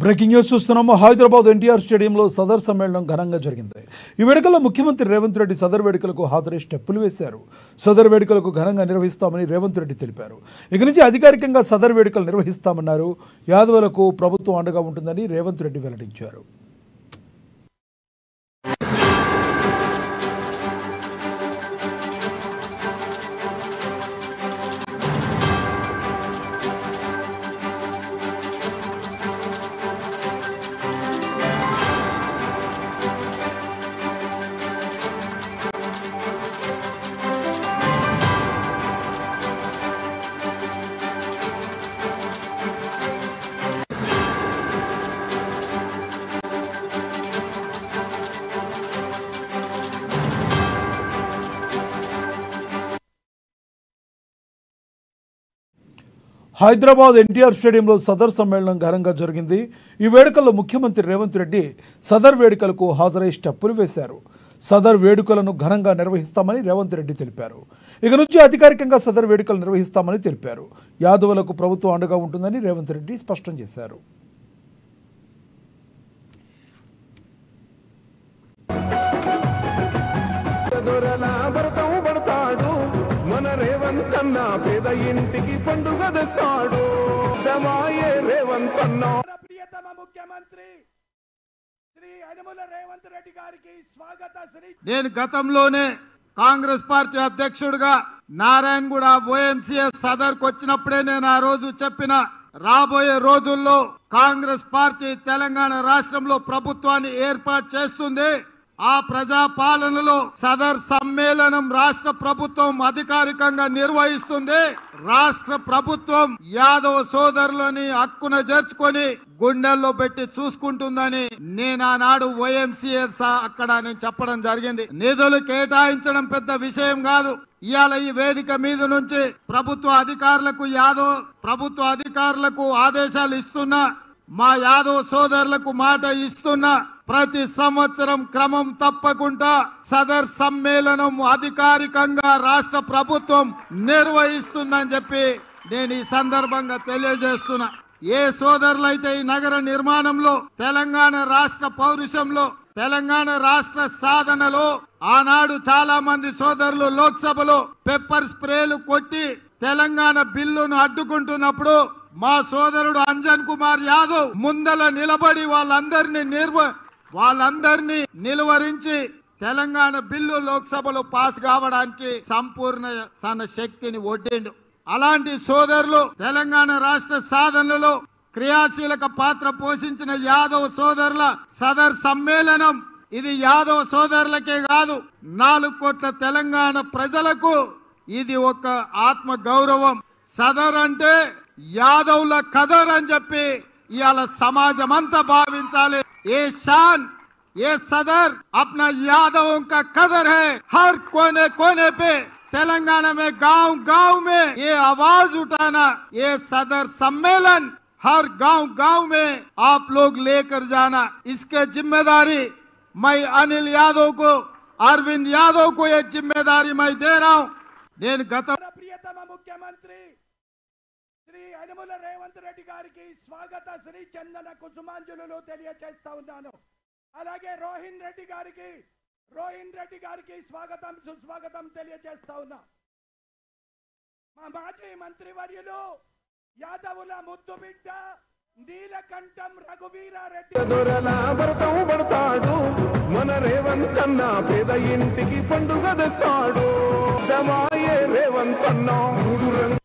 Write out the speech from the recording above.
breaking news చూస్తున్నాము హైదరాబాద్ ఎన్టీఆర్ స్టేడియంలో సదర్ సమ్మేళనం ఘనంగా జరిగింది ఈ వేడుకల్లో ముఖ్యమంత్రి రేవంత్ రెడ్డి సదర్ వేడుకలకు హాజరై స్టెప్పులు వేశారు సదర్ వేడుకలకు ఘనంగా నిర్వహిస్తామని రేవంత్ రెడ్డి తెలిపారు ఇక నుంచి అధికారికంగా సదర్ వేడుకలు నిర్వహిస్తామన్నారు యాదవులకు ప్రభుత్వం అండగా ఉంటుందని రేవంత్ రెడ్డి వెల్లడించారు హైదరాబాద్ ఎన్టీఆర్ స్టేడియంలో సదర్ సమ్మేళనం ఘనంగా జరిగింది ఈ వేడుకల్లో ముఖ్యమంత్రి రేవంత్ రెడ్డి సదర్ వేడుకలకు హాజరై స్టెప్పులు వేశారు సదర్ వేడుకలను ఘనంగా నిర్వహిస్తామని రేవంత్ రెడ్డి తెలిపారు ఇక నుంచి అధికారికంగా సదర్ వేడుకలు నిర్వహిస్తామని తెలిపారు యాదవులకు ప్రభుత్వం అండగా ఉంటుందని రేవంత్ రెడ్డి స్పష్టం చేశారు దొరలా భరతం పడతాడు మన రేవంత్ అన్న పేద ఇంటికి పండుగ తెస్తాడు దమాయే రేవంత్ అన్న మన ప్రియతమ ముఖ్యమంత్రి శ్రీ యనమల రేవంత్ రెడ్డి గారికి స్వాగత శ్రీ నేను గతంలోనే కాంగ్రెస్ పార్టీ అధ్యక్షుడిగా నారాయణగూడ ఓఎంసీఎస్ సదర్కు వచ్చినప్పుడే నేను ఆ రోజు చెప్పిన రాబోయే రోజుల్లో కాంగ్రెస్ పార్టీ తెలంగాణ రాష్ట్రంలో ప్రభుత్వాన్ని ఏర్పాటు చేస్తుంది ఆ ప్రజా పాలనలో సదర్ సమ్మేళనం రాష్ట్ర ప్రభుత్వం అధికారికంగా నిర్వహిస్తుంది రాష్ట్ర ప్రభుత్వం యాదవ సోదరులని హక్కున చేర్చుకొని గుండెల్లో పెట్టి చూసుకుంటుందని నేను ఆనాడు ఓఎంసీఎస్ అక్కడ నేను చెప్పడం జరిగింది నిధులు కేటాయించడం పెద్ద విషయం కాదు ఇవాళ ఈ వేదిక మీద నుంచి ప్రభుత్వ అధికారులకు యాదవ్ ప్రభుత్వ అధికారులకు ఆదేశాలు ఇస్తున్నా మా యాదవ్ సోదరులకు మాట ఇస్తున్నా ప్రతి సంవత్సరం క్రమం తప్పకుండా సదర్ సమ్మేళనం అధికారికంగా రాష్ట్ర ప్రభుత్వం నిర్వహిస్తుందని చెప్పి నేను ఈ సందర్భంగా తెలియజేస్తున్నా ఏ సోదరులైతే ఈ నగర నిర్మాణంలో తెలంగాణ రాష్ట్ర పౌరుషంలో తెలంగాణ రాష్ట్ర సాధనలో ఆనాడు చాలా మంది సోదరులు లోక్సభలో పెప్పర్ స్ప్రేలు కొట్టి తెలంగాణ బిల్లును అడ్డుకుంటున్నప్పుడు మా సోదరుడు అంజన్ కుమార్ యాదవ్ ముందల నిలబడి వాళ్ళందరినీ నిర్వ వాళ్ళందరినీ నిలువరించి తెలంగాణ బిల్లు లోక్సభలో పాస్ కావడానికి సంపూర్ణ తన శక్తిని ఒడ్డిండు అలాంటి సోదరులు తెలంగాణ రాష్ట్ర సాధనలో క్రియాశీలక పాత్ర పోషించిన యాదవ్ సోదరుల సదర్ సమ్మేళనం ఇది యాదవ్ సోదరులకే కాదు నాలుగు కోట్ల తెలంగాణ ప్రజలకు ఇది ఒక ఆత్మ గౌరవం సదర్ అంటే యాదవ్ల కదర్ అని చెప్పి ఇవాళ సమాజం అంతా భావించాలి ఏ షాన్ ये सदर अपना यादवों का कदर है हर कोने कोने पे तेलंगाना में गांव गांव में ये आवाज उठाना ये सदर सम्मेलन हर गांव गांव में आप लोग लेकर जाना इसके जिम्मेदारी मैं अनिल यादव को अरविंद यादव को ये जिम्मेदारी मैं दे रहा हूं నేను గత మన ప్రియతమ ముఖ్యమంత్రి శ్రీ యనమల రేవంత్ రెడ్డి గారికి స్వాగత శ్రీ చందన కుసుమాంజలు తెలియజేస్తా ఉన్నాను అలాగే రోహిన్ రెడ్డి గారికి రోహిన్ రెడ్డి గారికి స్వాగతం సుస్వాగతం తెలియజేస్తా ఉన్నా మా మాజీ మంత్రివర్యులు యాదవుల ముద్దు బిడ్డ నీలకంఠం రఘువీరారెడ్డి దొరలా భరతం పడతాడు మన రేవంత్ అన్న పేద ఇంటికి పండుగ తెస్తాడు దమాయే రేవంత్ అన్న మూడు రంగు